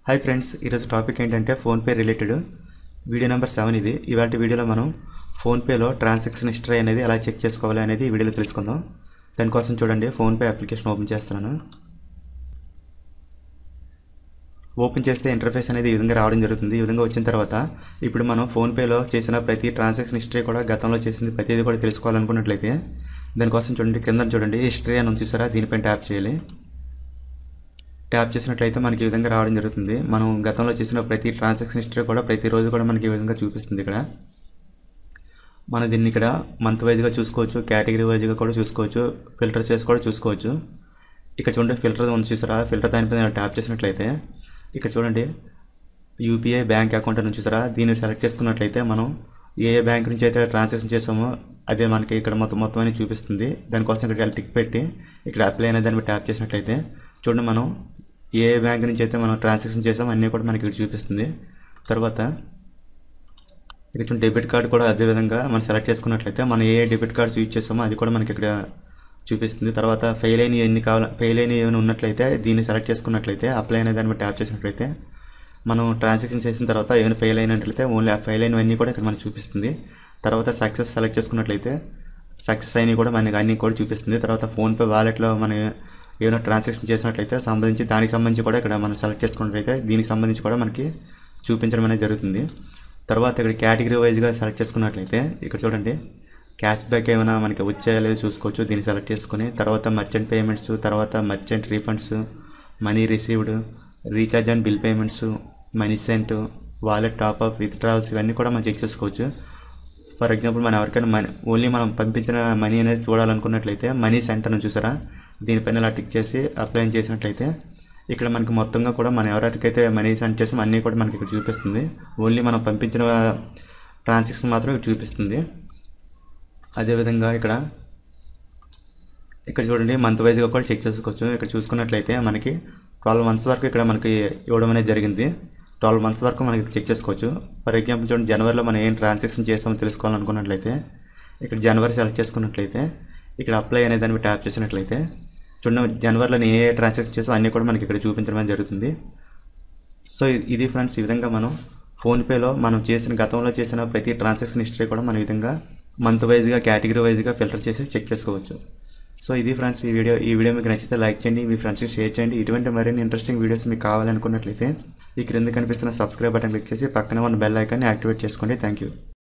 hi friends ఈరోజు topic ఏంటంటే PhonePe related video number seven ఇది ఇవాళ వీడియోలో మనం ఫోన్పేలో ట్రాన్సాక్షన్ హిస్టరీ అనేది ఎలా చెక్ చేసుకోవాలి అనేది ఈ వీడియోలో తెలుసుకుందాం దానికోసం చూడండి ఫోన్పే అప్లికేషన్ ఓపెన్ చేస్తున్నాను ఓపెన్ చేస్తే ఇంటర్ఫేస్ అనేది ఈ విధంగా రావడం జరుగుతుంది ఈ విధంగా వచ్చిన తర్వాత ఇప్పుడు మనం ఫోన్పేలో చేసిన ప్రతి ట్రాన్సాక్షన్ హిస్టరీ కూడా గతంలో చేసింది ప్రతిదీ కూడా తెలుసుకోవాలనుకున్నట్లయితే దానికోసం చూడండి కింద చూడండి హిస్టరీ అని ఉంది చూసారా దీనిపైన ట్యాప్ చేయాలి ట్యాప్ చేసినట్లయితే మనకి ఈ విధంగా రావడం జరుగుతుంది మనం గతంలో చేసిన ప్రతి ట్రాన్సాక్షన్ హిస్టరీ కూడా ప్రతిరోజు కూడా మనకి ఈ విధంగా చూపిస్తుంది ఇక్కడ మనం దీన్ని ఇక్కడ మంత్ వైజ్గా చూసుకోవచ్చు కేటగిరీ వైజ్గా కూడా చూసుకోవచ్చు ఫిల్టర్ చేసి కూడా చూసుకోవచ్చు ఇక్కడ చూడండి ఫిల్టర్ ఉంది చూసారా ఫిల్టర్ దానిపైన ట్యాప్ చేసినట్లయితే ఇక్కడ చూడండి యూపీఐ బ్యాంక్ అకౌంట్ అని చూసారా దీన్ని సెలెక్ట్ చేసుకున్నట్లయితే మనం ఏ ఏ బ్యాంక్ నుంచి అయితే ట్రాన్సాక్షన్ చేసామో అదే మనకి ఇక్కడ మొత్తం మొత్తం అని చూపిస్తుంది దానికోసం ఇక్కడ టిక్ పెట్టి ఇక్కడ అప్లై అనే దాన్ని ట్యాప్ చేసినట్లయితే చూడండి మనం ఏ ఏ బ్యాంక్ నుంచి అయితే మనం ట్రాన్సాక్షన్ చేసామో అన్నీ కూడా మనకి ఇక్కడ చూపిస్తుంది తర్వాత ఇక్కడ చూడండి డెబిట్ కార్డ్ కూడా అదే విధంగా మనం సెలెక్ట్ చేసుకున్నట్లయితే మనం ఏ డెబిట్ కార్డ్స్ యూజ్ చేసామో అది కూడా మనకి ఇక్కడ చూపిస్తుంది తర్వాత ఫెయిల్ అయిన ఎన్ని కావాలి ఫెయిల్ అయిన ఏమైనా ఉన్నట్లయితే దీన్ని సెలెక్ట్ చేసుకున్నట్లయితే అప్లై అనే దాన్ని ట్యాప్ చేసినట్లయితే మనం ట్రాన్సాక్షన్ చేసిన తర్వాత ఏమైనా ఫెయిల్ అయినట్లయితే ఓన్లీ ఆ ఫెయిల్ అయినవన్నీ కూడా ఇక్కడ మనకు చూపిస్తుంది తర్వాత సక్సెస్ సెలెక్ట్ చేసుకున్నట్లయితే సక్సెస్ అయినవి కూడా మనకి అన్నీ కూడా చూపిస్తుంది తర్వాత ఫోన్పే వాలెట్లో మనం ఏమైనా ట్రాన్సాక్షన్ చేసినట్లయితే సంబంధించి దానికి సంబంధించి కూడా ఇక్కడ మనం సెలెక్ట్ చేసుకున్నట్లయితే దీనికి సంబంధించి కూడా మనకి చూపించడం అనేది జరుగుతుంది తర్వాత ఇక్కడ కేటగిరీ వైజ్గా సెలెక్ట్ చేసుకున్నట్లయితే ఇక్కడ చూడండి క్యాష్ బ్యాక్ ఏమైనా మనకి వచ్చాయో లేదో చూసుకోవచ్చు దీన్ని సెలెక్ట్ చేసుకుని తర్వాత మర్చెంట్ పేమెంట్స్ తర్వాత merchant refunds money received recharge and bill payments money sent wallet top up withdrawals ఇవన్నీ కూడా మనం చెక్ చేసుకోవచ్చు ఫర్ ఎగ్జాంపుల్ మనం ఎవరికైనా మనీ ఓన్లీ మనం పంపించిన మనీ అనేది చూడాలనుకున్నట్లయితే మనీ సెంట్ అని చూసారా దీనిపైన ఇలా టిక్ చేసి అప్లై చేసినట్లయితే ఇక్కడ మనకి మొత్తంగా కూడా మనం ఎవరికైతే మనీ సెండ్ చేసామో అన్నీ కూడా మనకి ఇక్కడ చూపిస్తుంది ఓన్లీ మనం పంపించిన ట్రాన్సాక్షన్ మాత్రం ఇక్కడ చూపిస్తుంది అదేవిధంగా ఇక్కడ ఇక్కడ చూడండి మంత్ వైజ్గా కూడా చెక్ చేసుకోవచ్చు ఇక్కడ చూసుకున్నట్లయితే మనకి ట్వెల్వ్ మంత్స్ వరకు ఇక్కడ మనకి ఇవ్వడం అనేది జరిగింది ట్వెల్వ్ మంత్స్ వరకు మనకి చెక్ చేసుకోవచ్చు ఫర్ ఎగ్జాంపుల్ చూడండి జనవరిలో మనం ఏం ట్రాన్సాక్షన్ చేసామో తెలుసుకోవాలనుకున్నట్లయితే ఇక్కడ జనవరి సెలెక్ట్ చేసుకున్నట్లయితే ఇక్కడ అప్లై అనే దాన్ని ట్యాప్ చేసినట్లయితే చూడండి జనవరిలో ఏ ఏ ట్రాన్సాక్షన్ చేసామో అన్నీ కూడా మనకి ఇక్కడ చూపించడం అనేది జరుగుతుంది సో ఇది ఫ్రెండ్స్ ఈ విధంగా మనం ఫోన్పేలో మనం చేసిన గతంలో చేసిన ప్రతి ట్రాన్సాక్షన్ హిస్టరీ కూడా మన విధంగా మంత్ వైజ్గా కేటగిరీ వైజ్గా ఫిల్టర్ చేసి చెక్ చేసుకోవచ్చు సో ఇది ఫ్రెండ్స్ ఈ వీడియో ఈ వీడియో మీకు నచ్చితే లైక్ చేయండి మీ ఫ్రెండ్స్కి షేర్ చేయండి ఇటువంటి మరిన్ని ఇంట్రెస్టింగ్ వీడియోస్ మీకు కావాలనుకున్నట్లయితే ఈ క్రింద కనిపిస్తున్న సబ్స్క్రైబ్ బటన్ క్లిక్ చేసి పక్కన ఉన్న బెల్ ఐకాన్ని యాక్టివేట్ చేసుకోండి థ్యాంక్ యూ